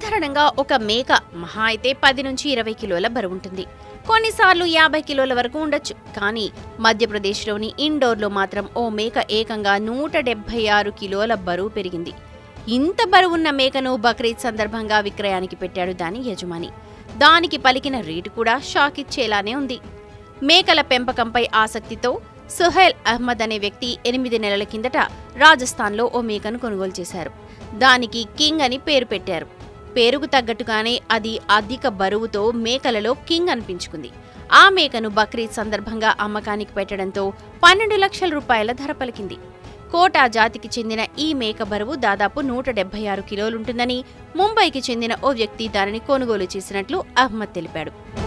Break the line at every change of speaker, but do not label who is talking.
సాధారణంగా ఒక మేక మహా అయితే పది నుంచి ఇరవై కిలోల బరువుంటుంది కొన్నిసార్లు యాభై కిలోల వరకు ఉండొచ్చు కానీ మధ్యప్రదేశ్లోని ఇండోర్లో మాత్రం ఓ మేక ఏకంగా నూట డెబ్బై ఆరు కిలోల బరువు పెరిగింది ఇంత బరువున్న మేకను బక్రీద్ సందర్భంగా విక్రయానికి పెట్టాడు దాని యజమాని దానికి పలికిన రేటు కూడా షాక్ ఇచ్చేలానే ఉంది మేకల పెంపకంపై ఆసక్తితో సుహైల్ అహ్మద్ అనే వ్యక్తి ఎనిమిది నెలల కిందట రాజస్థాన్లో ఓ మేకను కొనుగోలు చేశారు దానికి కింగ్ అని పేరు పెట్టారు పేరుకు తగ్గట్టుగానే అది అధిక బరువుతో మేకలలో కింగ్ అనిపించుకుంది ఆ మేకను బక్రీద్ సందర్భంగా అమ్మకానికి పెట్టడంతో పన్నెండు లక్షల రూపాయల ధర పలికింది కోటా జాతికి చెందిన ఈ మేక బరువు దాదాపు నూట డెబ్బై ఆరు కిలోలుంటుందని ముంబైకి చెందిన ఓ వ్యక్తి దానిని కొనుగోలు చేసినట్లు అహ్మద్ తెలిపాడు